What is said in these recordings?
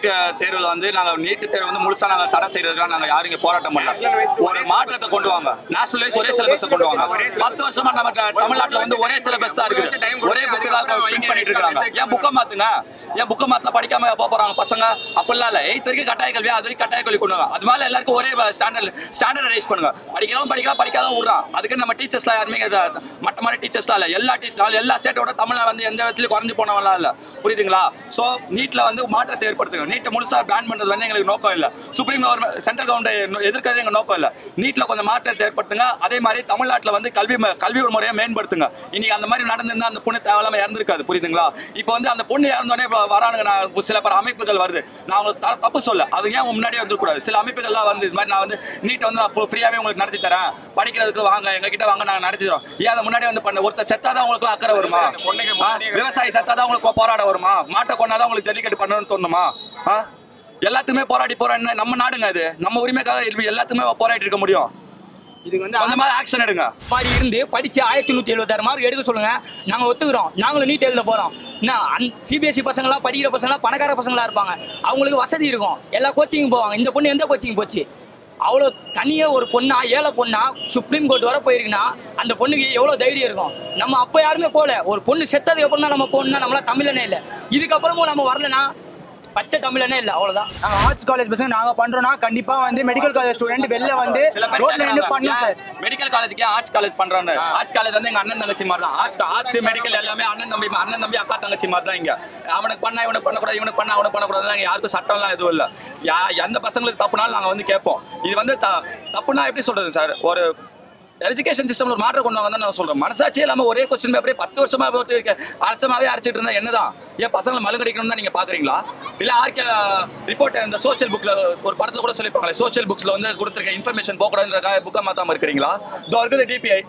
தேர்வில் வந்து நாங்க நீட் தேர்வு வந்து முழுசா நாங்க தடை செய்யறதுக்கு நாங்க யாரும் இங்க போராட்டம் பண்ணல ஒரு மாற்றத்தை கொண்டு வாங்க நேஷனல் வைஸ் ஒரே சிலபஸ் கொண்டு வாங்க பத்து வருஷமா நம்ம த- தமிழ்நாட்டுல வந்து ஒரே சிலபஸ் தான் இருக்குது ஒரே புக்கு தான் பிரிண்ட் பண்ணிட்டு இருக்காங்க ஏன் புக்கை மாத்துங்க ஏன் புக்கை மாத்தல படிக்காம போக போறாங்க பசங்க அப்படிலாம் இல்ல எயித் வரைக்கும் கட்டாய கல்வி அது வரைக்கும் கட்டாய கல்வி கொண்டு வாங்க அது மேல எல்லாருக்கும் ஒரே ஸ்டாண்டர்ட் ஸ்டாண்டர்ட் ரைஸ் பண்ணுங்க படிக்கிறவங்க படிக்கலாம் படிக்காதவங்க விடுறான் அதுக்கு நம்ம டீச்சர்ஸ்லாம் யாருமே இது மட்டமான டீச்சர்ஸ்லாம் இல்ல எல்லா டீ எல்லா ஸ்டேட்டோட தமிழ்ல வந்து எந்த விதத்துலயும் குறைஞ்சு போனவங்களாம் இல்ல புரியுதுங்களா சோ நீட்ல வந்து மாற்றத்தை ஏற்படுத்துங்க நீட்டை முழுசா பேன் பண்றது வந்து எங்களுக்கு நோக்கம் இல்ல சுப்ரீம் கவர்மெண்ட் சென்ட்ரல் கவர்மெண்ட் எதிர்க்கிறது எங்க நோக்கம் இல்ல நீட்ல கொஞ்சம் மாற்றத்தை ஏற்படுத்துங்க அதே மாதிரி தமிழ்நாட்டுல வந்து கல்வி ம- கல்வி முறையை மேம்படுத்துங்க இன்னைக்கு அந்த மாதிரி நடந்திருந்தா அந்த பொண்ணு தேவையில்லாம இறந்திருக்காது புரியுதுங்களா இப்போ வந்து அந்த பொண்ணு இறந்தோடனே இப்ப வரானுங்க நான் சில பேர் அமைப்புகள் வருது நான் உங்களுக்கு த- தப்பு சொல்ல அது ஏன் முன்னாடியே வந்துடக்கூடாது சில அமைப்புகள்லாம் வந்து இது மாதிரி நான் வந்து நீட் வந்து நான் ஃப்ரீயாவே உங்களுக்கு நடத்தி தரேன் படிக்கிறதுக்கு வாங்க எங்க கிட்ட வாங்க நாங்க நடத்தி தரோம் ஏன் அதை முன்னாடியே வந்து பண்ண ஒருத்தர் செத்தாதான் உங்களுக்கு அக்கறை வருமா ஆ? விவசாயி செத்தாதான் உங்களுக்கு போராட வருமா மாட்டை கொண்டாதான் உங்களுக்கு ஜல்லிக்கட்டு பண்ணணும்னு தோணுமா ஆ? எல்லாத்துக்குமே போராடி போறோம் என்ன நம்ம நாடுங்க அது நம்ம உரிமைக்காக எல்லா- எல்லாத்துக்குமே போராடி இருக்க முடியும் இதுக்கு வந்து அந்த மாதிரி ஆக்ஷன் எடுங்க மாதிரி இருந்து படிச்சு ஆயிரத்தி நூற்றி எழுபத்தாறு மார்க் எடுக்க சொல்லுங்க நாங்க ஒத்துக்கிறோம் நாங்களும் நீட் எழுத போறோம் என்ன சிபிஎஸ்சி பசங்களாம் படிக்கிற பசங்களாம் பணக்கார பசங்களா இருப்பாங்க அவங்களுக்கு வசதி இருக்கும் எல்லா கோச்சிங் போவாங்க இந்த பொண்ணு எந்த கோச்சிங் போச்சு அவ்வளோ தனியாக ஒரு பொண்ணா ஏழை பொண்ணா சுப்ரீம் கோர்ட் வர போயிருக்குன்னா அந்த பொண்ணுக்கு எவ்வளோ தைரியம் இருக்கும் நம்ம அப்போ யாருமே போகல ஒரு பொண்ணு செத்ததுக்கு அப்புறம் தான் நம்ம போகணும்னா நம்மளா தமிழனே இல்லை இதுக்கப்புறமும் நம்ம வரலனா பச்சை தமிழனே இல்லை அவ்வளோதான் நாங்க ஆர்ட்ஸ் காலேஜ் பசங்க நாங்க பண்றோம்னா கண்டிப்பா வந்து மெடிக்கல் காலேஜ் ஸ்டூடெண்ட் வெளில வந்து சில பேர் ரோட்ல நின்று பண்ணணும் சார் மெடிக்கல் காலேஜ்க்கு ஆர்ட்ஸ் காலேஜ் பண்றாங்க ஆர்ட்ஸ் காலேஜ் வந்து எங்க அண்ணன் தங்கச்சி மாதிரி தான் ஆர்ட்ஸ் ஆர்ட்ஸ் மெடிக்கல் எல்லாமே அண்ணன் தம்பி அண்ணன் தம்பி அக்கா தங்கச்சி மாதிரி தான் இங்க அவனுக்கு பண்ணா இவனுக்கு பண்ணக்கூடாது இவனுக்கு பண்ணா அவனுக்கு பண்ணக்கூடாது யாருக்கும் சட்டம்லாம் எதுவும் இல்ல யா எந்த பசங்களுக்கு தப்புனாலும் நாங்க வந்து கேட்போம் இது வந்து த- தப்புனா எப்படி சொல்றது சார் ஒரு எஜுகேஷன் சிஸ்டம்ல ஒரு மாற்றம் கொண்டு வாங்க நான் சொல்றேன் மனசாட்சியே இல்லாம ஒரே கொஸ்டின் பேப்பரே பத்து வருஷமா போட்டு அரைச்சமாவே அரைச்சிட்டு இருந்தா என்னதான் ஏன் பசங்களை மழுங்கடிக்கணும் தான் நீங்க பாக்குறீங்களா இல்ல ஆர்கே ரிப்போர்ட் இந்த சோஷியல் புக்ல ஒரு படத்துல கூட சொல்லிருப்பாங்களே சோஷியல் புக்ஸ்ல வந்து கொடுத்துருக்க இன்ஃபர்மேஷன் போகக்கூடாதுன்றக்காக புக்கை மாத்தாம இருக்கிறீங்களா இதோ இருக்குது டிபிஐ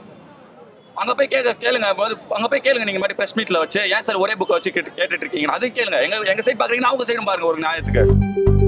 அங்க போய் கேட்க கேளுங்க முதல்ல அங்க போய் கேளுங்க நீங்க மாதிரி பிரஸ் மீட்ல வச்சு ஏன் சார் ஒரே புக்கை வச்சு கேட்டு கேட்டுட்டு இருக்கீங்க அதையும் கேளுங்க எங்க எங்க சைடு பாக்குறீங்கன்னா அவங்க சைடும் பாருங்க ஒரு நியாயத்துக்கு